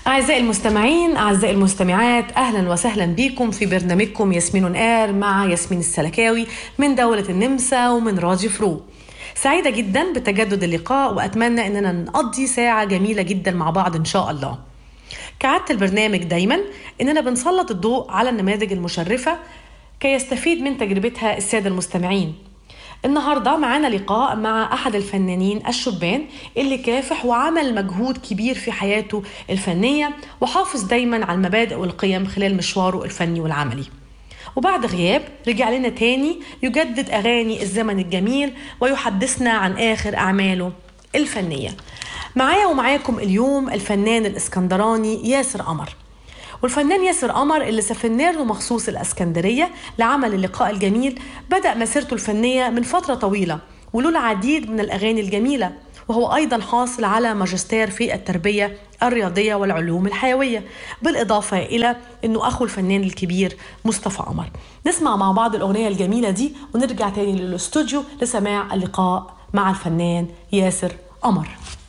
أعزائي المستمعين أعزائي المستمعات أهلا وسهلا بكم في برنامجكم ياسمين آر مع ياسمين السلكاوي من دولة النمسا ومن راديو فرو سعيدة جدا بتجدد اللقاء وأتمنى أننا نقضي ساعة جميلة جدا مع بعض إن شاء الله كعادة البرنامج دايما إننا بنسلط الضوء على النماذج المشرفة كي يستفيد من تجربتها السادة المستمعين النهاردة معانا لقاء مع أحد الفنانين الشبان اللي كافح وعمل مجهود كبير في حياته الفنية وحافظ دايما على المبادئ والقيم خلال مشواره الفني والعملي وبعد غياب رجع لنا تاني يجدد أغاني الزمن الجميل ويحدثنا عن آخر أعماله الفنية معايا ومعاكم اليوم الفنان الإسكندراني ياسر قمر والفنان ياسر قمر اللي سافرنا له مخصوص الاسكندريه لعمل اللقاء الجميل بدا مسيرته الفنيه من فتره طويله وله العديد من الاغاني الجميله وهو ايضا حاصل على ماجستير في التربيه الرياضيه والعلوم الحيويه بالاضافه الى انه اخو الفنان الكبير مصطفى قمر نسمع مع بعض الاغنيه الجميله دي ونرجع تاني للاستوديو لسماع اللقاء مع الفنان ياسر قمر